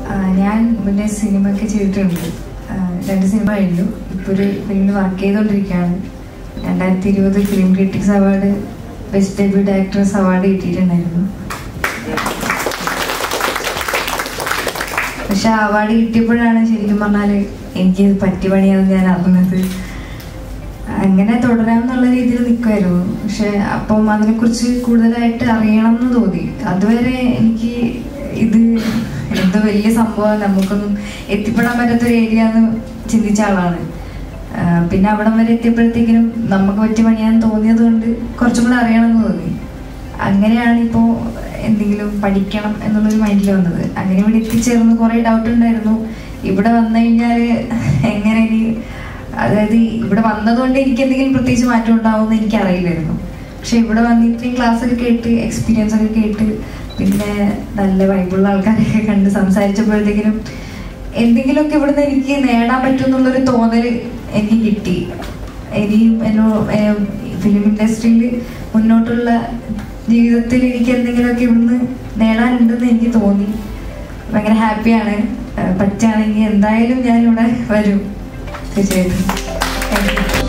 ആ, ഞാൻ മുന്നേ സിനിമ ഒക്കെ ചെയ്തിട്ടുണ്ട് ആ, രണ്ട് സിനിമ കഴിഞ്ഞു ഇപ്പോൾ ഒരു ഫിലിമിൽ വർക്ക് ചെയ്തുകൊണ്ടിരിക്കുകയാണ് രണ്ടായിരത്തി ഇരുപത് film critics award best debut directors award കിട്ടിയിട്ടുണ്ടായിരുന്നു പക്ഷെ ആ അവാർഡ് കിട്ടിയപ്പോഴാണ് ശരിക്കും പറഞ്ഞാൽ എനിക്ക് ഇത് പറ്റിയ പണിയാണെന്ന് ഞാൻ അറിഞ്ഞത് അങ്ങനെ തുടരാം എന്നുള്ള രീതിയിൽ നിൽക്കുമായിരുന്നു പക്ഷെ അപ്പം അതിനെക്കുറിച്ച് കൂടുതലായിട്ട് അറിയണം എന്ന് തോന്നി അതുവരെ എനിക്ക് ഇത് എന്തോ വലിയ സംഭവം നമുക്കൊന്നും എത്തിപ്പെടാൻ പറ്റാത്തൊരു ഏരിയ എന്ന് ചിന്തിച്ച ആളാണ് ആ, പിന്നെ അവിടം വരെ എത്തിയപ്പോഴത്തേക്കിനും നമുക്ക് പറ്റിയ പണിയാന്ന് തോന്നിയത് കൊണ്ട് കുറച്ചും കൂടെ അറിയണമെന്ന് തോന്നി അങ്ങനെയാണ് ഇപ്പോൾ എന്തെങ്കിലും പഠിക്കണം എന്നുള്ളൊരു മൈൻഡിൽ വന്നത് അങ്ങനെ ഇവിടെ എത്തിച്ചേർന്ന് കുറേ ഡൗട്ട് ഉണ്ടായിരുന്നു ഇവിടെ വന്നു കഴിഞ്ഞാൽ എങ്ങനെ ഇനി അതായത് ഇവിടെ വന്നതുകൊണ്ട് എനിക്ക് എന്തെങ്കിലും പ്രത്യേകിച്ച് മാറ്റം ഉണ്ടാവുമെന്ന് എനിക്ക് അറിയില്ലായിരുന്നു പക്ഷെ ഇവിടെ വന്നിട്ട് ക്ലാസ് ഒക്കെ കേട്ട് എക്സ്പീരിയൻസ് ഒക്കെ കേട്ട് പിന്നെ നല്ല വൈബുള്ള ആൾക്കാരെയൊക്കെ കണ്ട് സംസാരിച്ചപ്പോഴത്തേക്കിനും എന്തെങ്കിലുമൊക്കെ ഇവിടുന്ന് എനിക്ക് നേടാൻ പറ്റും എന്നുള്ളൊരു തോന്നല് എനിക്ക് കിട്ടി ഇനിയും എന്നോ ഫിലിം ഇൻഡസ്ട്രിയിൽ മുന്നോട്ടുള്ള ജീവിതത്തിൽ എനിക്ക് എന്തെങ്കിലുമൊക്കെ ഇവിടുന്ന് നേടാനുണ്ടെന്ന് എനിക്ക് തോന്നി ഭയങ്കര ഹാപ്പിയാണ് പറ്റുകയാണെങ്കിൽ എന്തായാലും ഞാനിവിടെ വരും തീർച്ചയായിട്ടും താങ്ക് യു